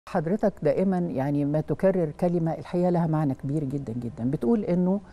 حضرتك دائما يعني ما تكرر كلمة الحقيقة لها معنى كبير جدا جدا بتقول أنه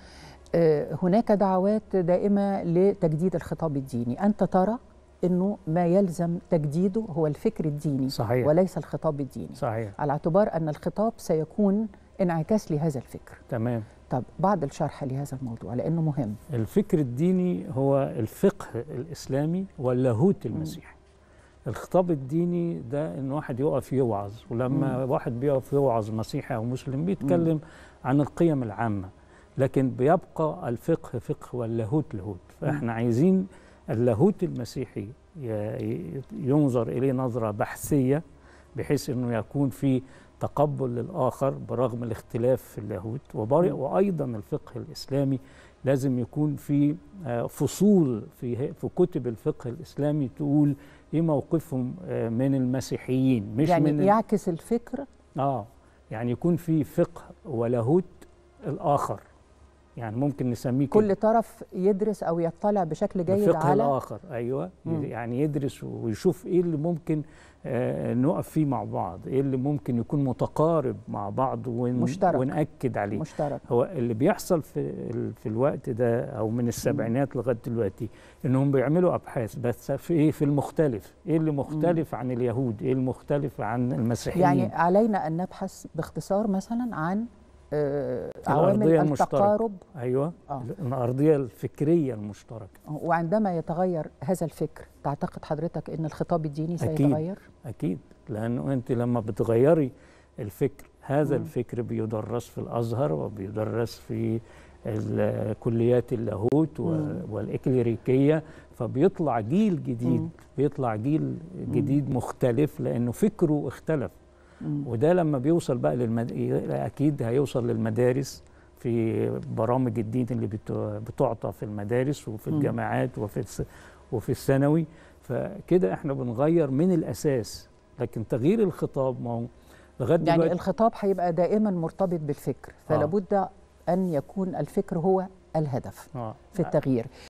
آه، هناك دعوات دائمة لتجديد الخطاب الديني أنت ترى أنه ما يلزم تجديده هو الفكر الديني صحيح. وليس الخطاب الديني صحيح على اعتبار أن الخطاب سيكون انعكاس لهذا الفكر تمام طب بعض الشرح لهذا الموضوع لأنه مهم الفكر الديني هو الفقه الإسلامي واللاهوت المسيحي الخطاب الديني ده ان واحد يقف يوعظ ولما مم. واحد بيقف يوعظ مسيحي او مسلم بيتكلم عن القيم العامه لكن بيبقى الفقه فقه واللاهوت لاهوت فاحنا عايزين اللاهوت المسيحي ي- ينظر اليه نظره بحثيه بحيث انه يكون في تقبل للاخر برغم الاختلاف في اللاهوت وبر- مم. وايضا الفقه الاسلامي لازم يكون في آه، فصول في في كتب الفقه الاسلامي تقول ايه موقفهم آه، من المسيحيين مش يعني من ال- يعكس الفكر اه يعني يكون في فقه ولاهوت الاخر يعني ممكن نسميه كده. كل طرف يدرس أو يطلع بشكل جيد الفقه على الاخر ايوه مم. يعني يدرس ويشوف ايه اللي ممكن آه نقف فيه مع بعض ايه اللي ممكن يكون متقارب مع بعض ون مشترك. ونأكد عليه مشترك هو اللي بيحصل في ال- في الوقت ده او من السبعينات لغايه دلوقتي انهم بيعملوا ابحاث بس في ايه في المختلف ايه اللي مختلف عن اليهود ايه المختلف عن المسيحيين يعني علينا أن نبحث باختصار مثلا عن آه، الأرضية عوامل المشتركة. التقارب ايوه آه. الارضيه الفكريه المشتركه وعندما يتغير هذا الفكر تعتقد حضرتك أن الخطاب الديني أكيد. سيتغير؟ اكيد لانه انت لما بتغيري الفكر هذا مم. الفكر بيدرس في الازهر وبيدرس في ال- كليات اللاهوت و- مم. والاكليريكيه فبيطلع جيل جديد مم. بيطلع جيل جديد مختلف لانه فكره اختلف مم. وده لما بيوصل بقى للمد... اكيد هيوصل للمدارس في برامج الدين اللي بت... بتعطى في المدارس وفي مم. الجامعات وفي الس... وفي الثانوي فكده احنا بنغير من الاساس لكن تغيير الخطاب ما هو لغايه يعني دلوقتي الخطاب هيبقى دائما مرتبط بالفكر فلا بد أن يكون الفكر هو الهدف آه. في التغيير